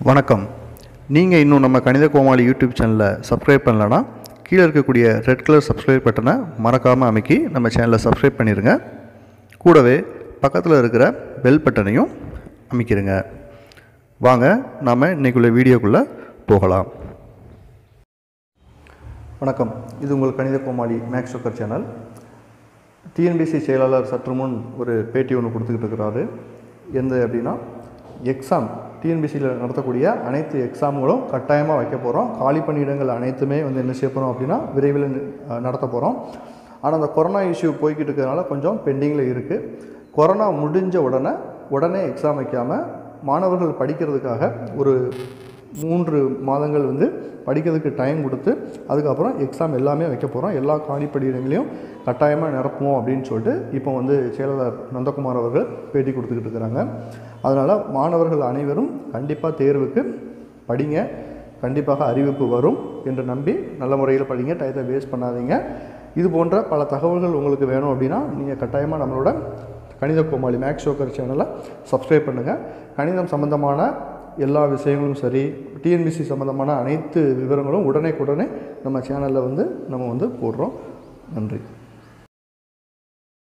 வணக்கம் நீங்கள் இன்னும் நம்ம கணித கோமாளி யூடியூப் சேனலை சப்ஸ்கிரைப் பண்ணலனா கீழே இருக்கக்கூடிய ரெட் கலர் சப்ஸ்கிரைப் பட்டனை மறக்காமல் அமைக்கி நம்ம சேனலை சப்ஸ்கிரைப் பண்ணிடுங்க கூடவே பக்கத்தில் இருக்கிற பெல் பட்டனையும் அமைக்கிடுங்க வாங்க நாம் இன்றைக்குள்ள வீடியோக்குள்ளே போகலாம் வணக்கம் இது உங்கள் கணித கோமாளி மேக்ஸ் சொக்கர் சேனல் டிஎன்பிசி செயலாளர் சற்று முன் ஒரு பேட்டி ஒன்று கொடுத்துக்கிட்டு இருக்கிறாரு எந்த அப்படின்னா எக்ஸாம் டிஎன்பிசியில் நடத்தக்கூடிய அனைத்து எக்ஸாம்களும் கட்டாயமாக வைக்க போகிறோம் காலி பணியிடங்கள் அனைத்துமே வந்து என்ன செய்ய போகிறோம் அப்படின்னா விரைவில் அஹ், நடத்த போகிறோம் ஆனால் அந்த கொரோனா இஷ்யூ போய்கிட்டு இருக்கிறதுனால கொஞ்சம் பெண்டிங்கில் இருக்குது கொரோனா முடிஞ்ச உடனே உடனே எக்ஸாம் வைக்காமல் மாணவர்கள் படிக்கிறதுக்காக ஒரு மூன்று மாதங்கள் வந்து படிக்கிறதுக்கு டைம் கொடுத்து அதுக்கப்புறம் எக்ஸாம் எல்லாமே வைக்க போகிறோம் எல்லா காலிப்படியிடங்களையும் கட்டாயமாக நிரப்புவோம் அப்படின்னு சொல்லிட்டு இப்போ வந்து செயலாளர் நந்தகுமார் அவர்கள் பேட்டி கொடுத்துக்கிட்டு இருக்கிறாங்க அதனால் மாணவர்கள் அனைவரும் கண்டிப்பாக தேர்வுக்கு படிங்க கண்டிப்பாக அறிவிப்பு வரும் என்று நம்பி நல்ல முறையில் படிங்க டயத்தை வேஸ்ட் பண்ணாதீங்க இது போன்ற பல தகவல்கள் உங்களுக்கு வேணும் அப்படின்னா நீங்கள் கட்டாயமாக நம்மளோட கணித கோமாளி மேக்ஸ் ஷோக்கர் சேனலை சப்ஸ்கிரைப் பண்ணுங்கள் கணிதம் சம்மந்தமான எல்லா விஷயங்களும் சரி டிஎன்பிசி சம்மந்தமான அனைத்து விவரங்களும் உடனே உடனே நம்ம சேனலில் வந்து நம்ம வந்து போடுறோம் நன்றி